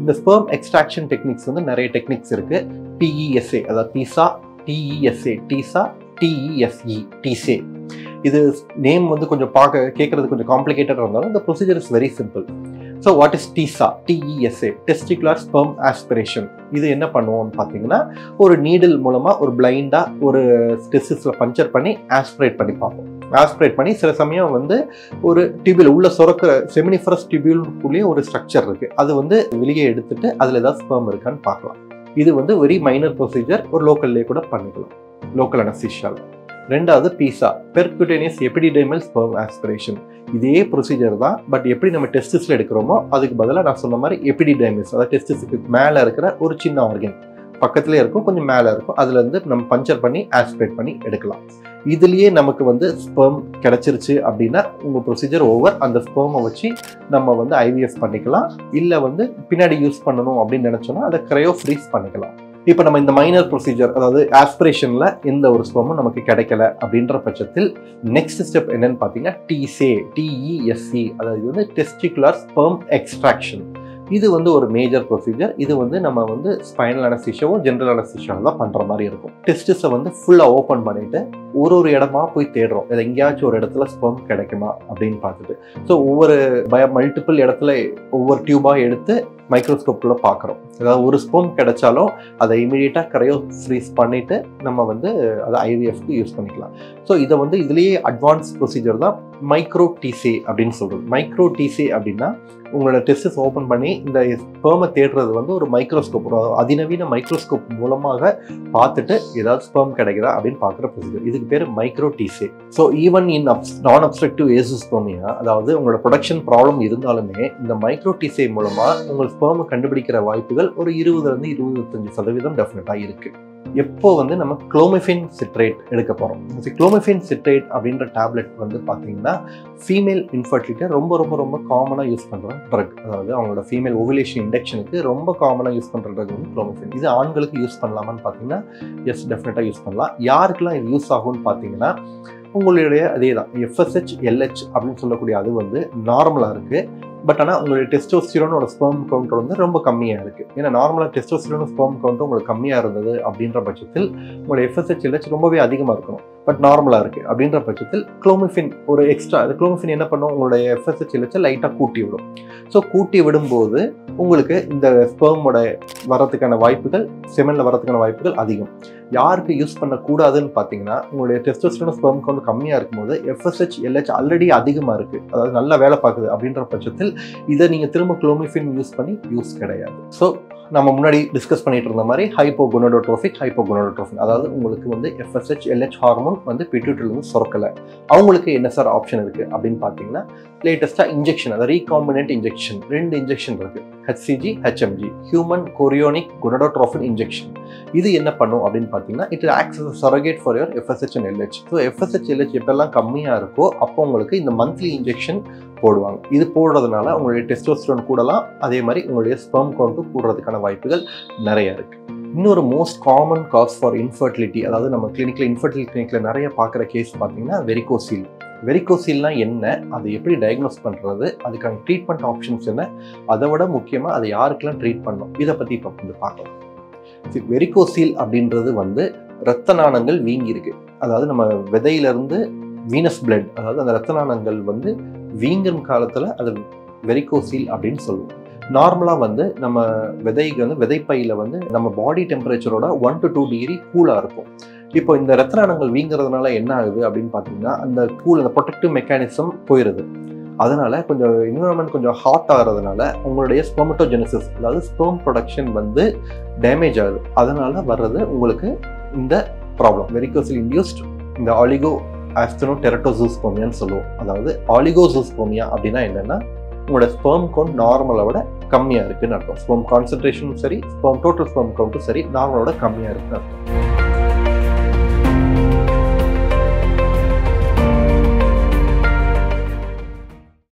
இந்த sperm extraction techniques வந்து நிறைய டெக்னிக்ஸ் இருக்கு டிஇஎஸ்ஏ அதாவது டீசா டிஇஎஸ்ஏ டீசா டிஇஎஸ்இ டீசே இது நேம் வந்து கொஞ்சம் பார்க்க கேட்கறது கொஞ்சம் காம்ப்ளிகேட்டட் இருந்தாலும் இந்த procedure is very simple so what is TESA T E S A testicular sperm aspiration இது என்ன பண்ணுவோம்னு பார்த்தீங்கன்னா ஒரு நீடில் மூலமாக ஒரு பிளைண்டாக ஒரு டெஸ்டிஸில் பஞ்சர் பண்ணி ஆஸ்பிரேட் பண்ணி பார்ப்போம் ஆஸ்பிரேட் பண்ணி சில சமயம் வந்து ஒரு டியூபியூல் உள்ள சுரக்கிற செமினிஃபரஸ் டியூபியூலுக்குள்ளேயே ஒரு ஸ்ட்ரக்சர் இருக்குது அது வந்து வெளியே எடுத்துட்டு அதில் ஏதாவது ஸ்பெர்ம் இருக்கான்னு பார்க்கலாம் இது வந்து வெரி மைனர் ப்ரொசீஜர் ஒரு லோக்கல்லே கூட பண்ணிக்கலாம் லோக்கல் அனஸ்திஷியாவில் ரெண்டாவது PESA percutaneous epididymal sperm aspiration இதே ப்ரொசீஜர் தான் பட் எப்படி நம்ம டெஸ்டிஸில் எடுக்கிறோமோ அதுக்கு பதிலாக நான் சொன்ன மாதிரி எபிடிடைமிஸ் அதாவது டெஸ்டிஸுக்கு மேலே இருக்கிற ஒரு சின்ன ஆர்கன் பக்கத்துலேயே இருக்கும் கொஞ்சம் மேலே இருக்கும் அதுல இருந்து நம்ம பஞ்சர் பண்ணி ஆஸ்பிரேட் பண்ணி எடுக்கலாம் இதுலயே நமக்கு வந்து ஸ்பெர்ம் கிடைச்சிருச்சு அப்படின்னா உங்கள் ப்ரொசீஜர் ஓவர் அந்த ஸ்பெர்மை வச்சு நம்ம வந்து ஐவிஎஃப் பண்ணிக்கலாம் இல்லை வந்து பின்னாடி யூஸ் பண்ணணும் அப்படின்னு நினச்சோன்னா அதை க்ரையோ ஃப்ரீஸ் பண்ணிக்கலாம் இப்போ நம்ம இந்த மைனர் ப்ரொசீஜர் அதாவது ஆஸ்பிரேஷனில் எந்த ஒரு ஸ்பெர்மும் நமக்கு கிடைக்கல அப்படின்ற பட்சத்தில் நெக்ஸ்ட் ஸ்டெப் என்னன்னு பார்த்தீங்கன்னா டிசே டிஇஎஸ்சி அதாவது இது வந்து டெஸ்டிகுலர் ஸ்பெர்ம் எக்ஸ்ட்ராக்ஷன் இது வந்து ஒரு மேஜர் ப்ரொசீஜர் இது வந்து நம்ம வந்து ஸ்பைனல் அனஸ்திஷியாவும் ஜென்ரல் அனஸ்திஷியாவும் தான் பண்ணுற மாதிரி இருக்கும் டெஸ்டிஸை வந்து ஃபுல்லாக ஓப்பன் பண்ணிட்டு ஒரு ஒரு இடமா போய் தேடுறோம் இது எங்கேயாச்சும் ஒரு இடத்துல ஸ்பெர்ம் கிடைக்குமா அப்படின்னு பார்த்துட்டு ஸோ ஒவ்வொரு பய மல்டிபிள் இடத்துல ஒவ்வொரு டியூபாக எடுத்து மைக்ரோஸ்கோப்பில் பார்க்குறோம் அதாவது ஒரு ஸ்பெர்ம் கிடைச்சாலும் அதை இமீடியட்டாக கரையோ ஃப்ரீஸ் பண்ணிவிட்டு நம்ம வந்து அதை ஐவிஎஃப்க்கு யூஸ் பண்ணிக்கலாம் ஸோ இதை வந்து இதுலேயே அட்வான்ஸ் ப்ரொசீஜர் தான் மைக்ரோ டிசி அப்படின்னு சொல்கிறது மைக்ரோ டிசி அப்படின்னா உங்களோட டெஸ்டஸ் ஓப்பன் பண்ணி இந்த ஸ்பெர்மை தேடுறது வந்து ஒரு மைக்ரோஸ்கோப் ஒரு அதிநவீன மைக்ரோஸ்கோப் மூலமாக பார்த்துட்டு ஏதாவது ஸ்பெர்ம் கிடைக்குதா அப்படின்னு பார்க்குற ப்ரொசீஜர் இதுக்கு பேர் micro TESE so even in obs non obstructive azoospermia அதாவது உங்களோட ப்ரொடக்ஷன் ப்ராப்ளம் இருந்தாலுமே இந்த மைக்ரோ டிசே மூலமாக உங்கள் ஸ்பெர்மை கண்டுபிடிக்கிற வாய்ப்புகள் ஒரு இருபதுலேருந்து இருபத்தஞ்சு சதவீதம் டெஃபினட்டாக இருக்குது எப்போ வந்து நம்ம குளோமிஃபின் சிட்ரேட் எடுக்க போகிறோம் குளோமிஃபின் சிட்ரேட் அப்படின்ற டேப்லெட் வந்து பார்த்தீங்கன்னா ஃபீமேல் இன்ஃபர்டிலிட்டியை ரொம்ப ரொம்ப ரொம்ப காமனாக யூஸ் பண்ணுற ட்ரக் அதாவது அவங்களோட ஃபீமேல் ஓவிலேஷன் இண்டக்ஷனுக்கு ரொம்ப காமனாக யூஸ் பண்ணுற ட்ரக் வந்து குளோமிஃபின் இது ஆண்களுக்கு யூஸ் பண்ணலாமான்னு பார்த்தீங்கன்னா எஸ் டெஃபினட்டாக யூஸ் பண்ணலாம் யாருக்கெல்லாம் இது யூஸ் ஆகும்னு பார்த்தீங்கன்னா உங்களுடைய அதே தான் எஃப்எஸ்ஹெச் எல்ஹெச் அப்படின்னு சொல்லக்கூடிய அது வந்து நார்மலாக இருக்குது பட் ஆனால் உங்களுடைய டெஸ்டோஸ்டிரோனோட ஸ்பெர்ம் கவுண்ட் வந்து ரொம்ப கம்மியாக இருக்குது ஏன்னா நார்மலாக டெஸ்டோஸ்டிரோன் ஸ்பெர்ம் கவுண்ட் உங்களுக்கு கம்மியாக இருந்தது அப்படின்ற பட்சத்தில் உங்களோட எஃப்எஸ்ஹெச் எல்ஹெச் ரொம்பவே அதிகமாக இருக்கணும் பட் நார்மலாக இருக்குது அப்படின்ற பட்சத்தில் குளோமிஃபின் ஒரு எக்ஸ்ட்ரா அது குளோமிஃபின் என்ன பண்ணும் உங்களுடைய எஃப்எஸ்ஹெச் எல்ஹெச்சை லைட்டாக கூட்டி விடும் ஸோ கூட்டி விடும்போது உங்களுக்கு இந்த ஸ்பெர்மோட வரதுக்கான வாய்ப்புகள் செமனில் வரதுக்கான வாய்ப்புகள் அதிகம் யாருக்கு யூஸ் பண்ணக்கூடாதுன்னு பார்த்தீங்கன்னா உங்களுடைய டெஸ்டோஸ்டரோன் ஸ்பெர்ம் கவுண்ட் கம்மியாக இருக்கும்போது எஃப்எஸ்ஹெச் எல்ஹெச் ஆல்ரெடி அதிகமாக இருக்குது அதாவது நல்லா வேலை பார்க்குது அப்படின்ற பட்சத்தில் இதை நீங்கள் திரும்ப குளோமிஃபின் யூஸ் பண்ணி யூஸ் கிடையாது ஸோ நம்ம முன்னாடி டிஸ்கஸ் பண்ணிட்டு இருந்த மாதிரி ஹைப்போகுனோடோட்ரோஃபிக் ஹைப்போகுனோடோட்ரோஃபின் அதாவது உங்களுக்கு வந்து எஃப்எஸ்ஹெச் எல்ஹெச் ஹார்மோன் வந்து பிட்யூட்டிலிருந்து சுரக்கலை அவங்களுக்கு என்ன சார் ஆப்ஷன் இருக்குது அப்படின்னு பார்த்தீங்கன்னா லேட்டஸ்ட்டாக இன்ஜெக்ஷன் அதாவது ரீகாம்பினன்ட் இன்ஜெக்ஷன் ரெண்டு இன்ஜெக்ஷன் இருக்குது HCG HMG human chorionic gonadotrophin injection இது என்ன பண்ணும் அப்படின்னு பார்த்தீங்கன்னா it acts surrogate for your FSH and LH so FSH LH எப்பெல்லாம் கம்மியாக இருக்கோ அப்போ உங்களுக்கு இந்த மந்த்லி இன்ஜெக்ஷன் போடுவாங்க இது போடுறதுனால உங்களுடைய டெஸ்டோஸ்டரோன் கூடலாம் அதே மாதிரி உங்களுடைய ஸ்பெர்ம் கவுண்ட்டும் கூடுறதுக்கான வாய்ப்புகள் நிறைய இருக்குது இன்னொரு most common cause for infertility அதாவது நம்ம கிளினிக்கில் இன்ஃபர்டிலிட்டி கிளினிக்கில் நிறைய பார்க்குற கேஸ் பார்த்தீங்கன்னா வெரிகோசீல் வெரிகோசீல்னா என்ன அதை எப்படி டயக்னோஸ் பண்ணுறது அதுக்கான ட்ரீட்மெண்ட் ஆப்ஷன்ஸ் என்ன அதை விட முக்கியமாக அதை யாருக்கெல்லாம் ட்ரீட் பண்ணணும் இதை பற்றி இப்போ கொஞ்சம் பார்க்கலாம் வெரிகோசீல் அப்படின்றது வந்து இரத்த நாணங்கள் வீங்கி இருக்கு அதாவது நம்ம விதையிலிருந்து வீனஸ் பிளட் அதாவது அந்த இரத்த நாணங்கள் வந்து வீங்கும் காலத்தில் அது வெரிகோசீல் அப்படின்னு சொல்லுவோம் நார்மலாக வந்து நம்ம விதைக்கு வந்து விதைப்பையில் வந்து நம்ம பாடி டெம்பரேச்சரோட ஒன் டு டூ டிகிரி கூலாக இருக்கும் இப்போ இந்த ரத்த நாணங்கள் வீங்கிறதுனால என்ன ஆகுது அப்படின்னு பார்த்தீங்கன்னா அந்த கூல் அந்த ப்ரொடெக்டிவ் மெக்கானிசம் போயிடுது அதனால கொஞ்சம் என்விரான்மெண்ட் கொஞ்சம் ஹாட் ஆகிறதுனால உங்களுடைய ஸ்பெர்மட்டோஜெனிசிஸ் அதாவது ஸ்பெர்ம் ப்ரொடக்ஷன் வந்து டேமேஜ் ஆகுது அதனால வர்றது உங்களுக்கு இந்த ப்ராப்ளம் வெரிகோசில் இன்டியூஸ்ட் இந்த ஆலிகோ ஆஸ்டனோ டெரட்டோசூஸ்போமியான்னு சொல்லுவோம் அதாவது ஆலிகோசூஸ்போமியா அப்படின்னா என்னன்னா உங்களோட ஸ்பெர்ம் கவுண்ட் நார்மலை விட கம்மியாக இருக்குன்னு அர்த்தம் ஸ்பெர்ம் கான்சன்ட்ரேஷனும் சரி ஸ்பெர்ம் டோட்டல் ஸ்பெர்ம் கவுண்ட்டும் சரி நார்மலோட கம்மியாக இருக்குன்னு அர்த்தம்